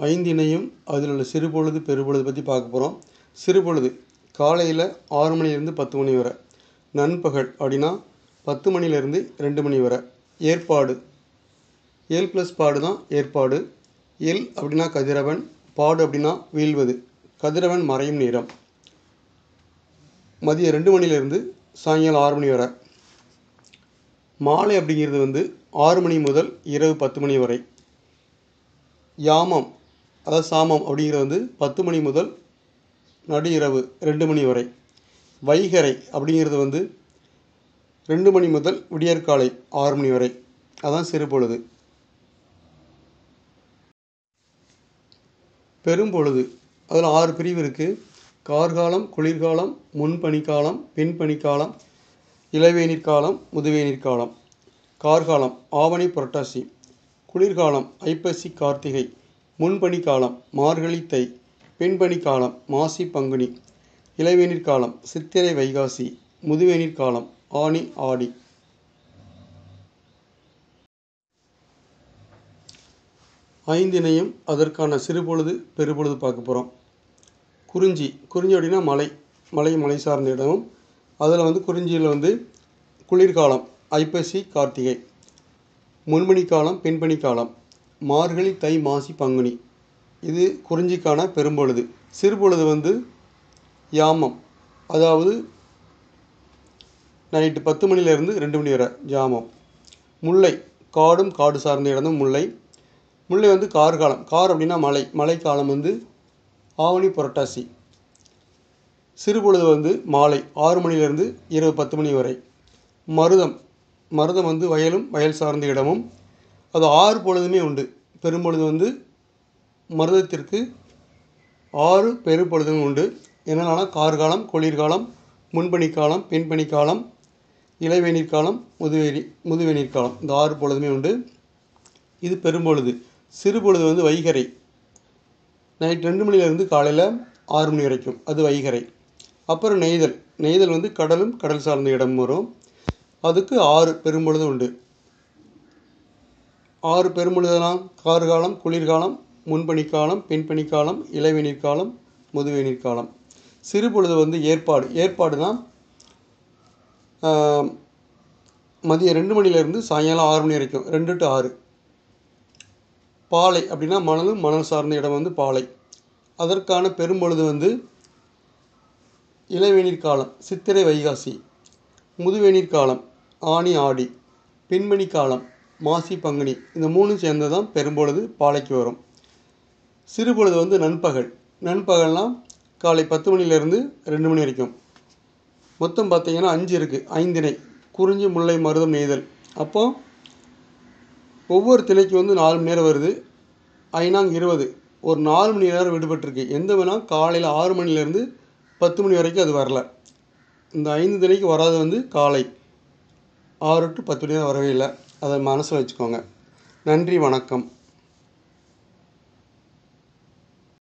ஐந்திணையும் அதில் உள்ள சிறுபொழுது பெருபொழுது பற்றி பார்க்க போகிறோம் சிறுபொழுது காலையில் ஆறு மணிலேருந்து பத்து மணி வரை நண்பகல் அப்படின்னா பத்து மணிலேருந்து ரெண்டு மணி வரை ஏற்பாடு ஏல் ப்ளஸ் பாடு தான் ஏற்பாடு எல் அப்படின்னா கதிரவன் பாடு அப்படின்னா வீழ்வது கதிரவன் மறையும் நேரம் மதியம் ரெண்டு மணிலேருந்து சாயங்காலம் ஆறு மணி வரை மாலை அப்படிங்கிறது வந்து ஆறு மணி முதல் இரவு பத்து மணி வரை யாமம் அதாவது சாமம் அப்படிங்கிறது வந்து பத்து மணி முதல் நடு இரவு ரெண்டு மணி வரை வைகரை அப்படிங்கிறது வந்து ரெண்டு மணி முதல் விடியற்காலை ஆறு மணி வரை அதான் சிறுபொழுது பெரும்பொழுது அதில் ஆறு பிரிவு இருக்குது கார்காலம் குளிர்காலம் முன்பனிக்காலம் பின்பனிக்காலம் இளவேநீர் காலம் முதுவேநீர் காலம் கார்காலம் ஆவணி புரட்டாசி குளிர்காலம் ஐப்பசி கார்த்திகை முன்பனி காலம் மார்கழி தை பின்பனி காலம் மாசி பங்குனி இளவேநீர் காலம் சித்திரை வைகாசி முதுவேநீர் காலம் ஆனி ஆடி ஐந்தினையும் அதற்கான சிறுபொழுது பெருபொழுது பார்க்க போகிறோம் குறிஞ்சி குறிஞ்சி அப்படின்னா மலை மலை மலை சார்ந்த இடமும் அதில் வந்து குறிஞ்சியில் வந்து குளிர்காலம் ஐப்பசி கார்த்திகை முன்பனி காலம் பின்பனி காலம் மார்கழி தை மாசி பங்குனி இது குறிஞ்சிக்கான பெரும்பொழுது சிறுபொழுது வந்து யாமம் அதாவது நைட்டு பத்து மணிலேருந்து ரெண்டு மணி வரை ஜாமம் முல்லை காடும் காடு சார்ந்த இடம் முல்லை முல்லை வந்து கார்காலம் கார் அப்படின்னா மலை மழைக்காலம் வந்து ஆவணி புரட்டாசி சிறுபொழுது வந்து மாலை ஆறு மணிலேருந்து இரவு பத்து மணி வரை மருதம் மருதம் வந்து வயலும் வயல் சார்ந்த இடமும் அது ஆறு பொழுதுமே உண்டு பெரும்பொழுது வந்து மருதத்திற்கு ஆறு பெரும்பொழுதும் உண்டு என்னென்னா கார்காலம் குளிர்காலம் முன்பனிக்காலம் பின்பனிக்காலம் இளவேநீர் காலம் முதுவேரி முதுவேநீர் காலம் இந்த ஆறு பொழுதுமே உண்டு இது பெரும்பொழுது சிறுபொழுது வந்து வைகரை நைட் ரெண்டு மணிலேருந்து காலையில் ஆறு மணி வரைக்கும் அது வைகரை அப்புறம் நெய்தல் நெய்தல் வந்து கடலும் கடல் சார்ந்த இடம் வரும் அதுக்கு ஆறு பெரும்பொழுது உண்டு ஆறு பெரும்பொழுதெல்லாம் கார்காலம் குளிர்காலம் முன்பனிக்காலம் பின்பனிக்காலம் இளவேநீர் காலம் முதுவேநீர் காலம் சிறுபொழுது வந்து ஏற்பாடு ஏற்பாடு தான் மதியம் ரெண்டு மணிலேருந்து சாயங்காலம் ஆறு மணி வரைக்கும் ரெண்டு டு ஆறு பாலை அப்படின்னா மணலும் மணல் சார்ந்த இடம் வந்து பாலை அதற்கான பெரும்பொழுது வந்து இளவேநீர் காலம் சித்திரை வைகாசி முதுவேநீர் காலம் ஆனி ஆடி பின்மணி காலம் மாசி பங்குனி இந்த மூணும் சேர்ந்து தான் பெரும்பொழுது பாலைக்கு வரும் சிறுபொழுது வந்து நண்பகல் நண்பகல்னால் காலை பத்து மணிலேருந்து ரெண்டு மணி வரைக்கும் மொத்தம் பார்த்தீங்கன்னா அஞ்சு இருக்குது ஐந்திணை குறிஞ்சி முல்லை மருதம் நெய்தல் அப்போ ஒவ்வொரு திணைக்கு வந்து நாலு மணி நேரம் வருது ஐநாங் இருபது ஒரு நாலு மணி நேரம் விடுபட்டிருக்கு எந்த வேணால் காலையில் ஆறு மணிலேருந்து பத்து மணி வரைக்கும் அது வரல இந்த ஐந்து திணைக்கு வராது வந்து காலை ஆறு டு பத்து மணி நேரம் வரவே இல்லை அதை மனசில் வச்சுக்கோங்க நன்றி வணக்கம்